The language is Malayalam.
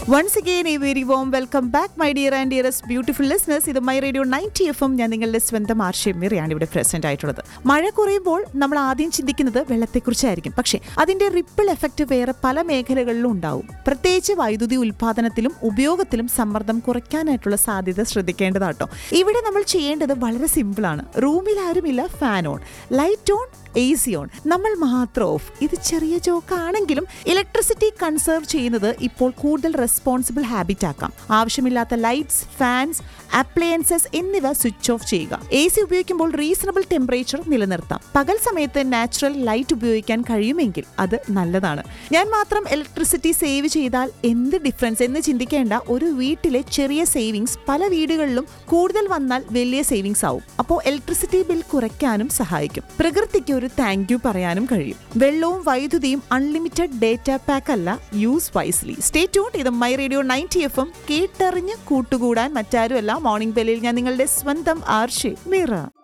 once again a very warm welcome back my dear and dearest beautiful listeners ഇത് my radio ninety F M ഞാൻ നിങ്ങളുടെ സ്വന്തം ആർഷ്യമിറിയാണ് ഇവിടെ പ്രസന്റ് ആയിട്ടുള്ളത് മഴ കുറയുമ്പോൾ നമ്മൾ ആദ്യം ചിന്തിക്കുന്നത് വെള്ളത്തെക്കുറിച്ചായിരിക്കും പക്ഷേ അതിന്റെ റിപ്പിൾ എഫക്റ്റ് വേറെ പല മേഖലകളിലും ഉണ്ടാവും പ്രത്യേകിച്ച് വൈദ്യുതി ഉൽപാദനത്തിലും ഉപയോഗത്തിലും സമ്മർദ്ദം കുറയ്ക്കാനായിട്ടുള്ള സാധ്യത ശ്രദ്ധിക്കേണ്ടതാട്ടോ ഇവിടെ നമ്മൾ ചെയ്യേണ്ടത് വളരെ സിമ്പിളാണ് റൂമിൽ ആരുമില്ല fan on light on A C on നമ്മൾ മാത്രം ഓഫ് ഇത് ചെറിയ ജോക്കാണെങ്കിലും ഇലക്ട്രിസിറ്റി കൺസേർവ് ചെയ്യുന്നത് ഇപ്പോൾ കൂടുതൽ റെസ്പോൺസിബിൾ ഹാബിറ്റ് ആക്കാം ആവശ്യമില്ലാത്ത ലൈറ്റ്സ് ഫാൻസ് അപ്ലയൻസസ് എന്നിവ സ്വിച്ച് ഓഫ് ചെയ്യുക എ സി ഉപയോഗിക്കുമ്പോൾ റീസണബിൾ ടെമ്പറേച്ചർ നിലനിർത്താം പകൽ സമയത്ത് നാച്ചുറൽ ലൈറ്റ് ഉപയോഗിക്കാൻ കഴിയുമെങ്കിൽ അത് നല്ലതാണ് ഞാൻ മാത്രം ഇലക്ട്രിസിറ്റി സേവ് ചെയ്താൽ എന്ത് ഡിഫറൻസ് എന്ന് ചിന്തിക്കേണ്ട ഒരു വീട്ടിലെ ചെറിയ സേവിങ്സ് പല വീടുകളിലും കൂടുതൽ വന്നാൽ വലിയ സേവിങ്സ് ആവും അപ്പോൾ ഇലക്ട്രിസിറ്റി ബിൽ കുറയ്ക്കാനും സഹായിക്കും പ്രകൃതിക്ക് ഒരു താങ്ക് യു പറയാനും കഴിയും വെള്ളവും വൈദ്യുതിയും അൺലിമിറ്റഡ് ഡേറ്റ പാക്ക് അല്ല യൂസ് വൈസ്ലി സ്റ്റേ ട്യൂൺ ഇത് my radio ninety F M കേട്ടറിഞ്ഞ് കൂട്ടുകൂടാൻ മറ്റാരുമല്ല മോർണിംഗ് ബെല്ലിൽ ഞാൻ നിങ്ങളുടെ സ്വന്തം ആർഷി മീറ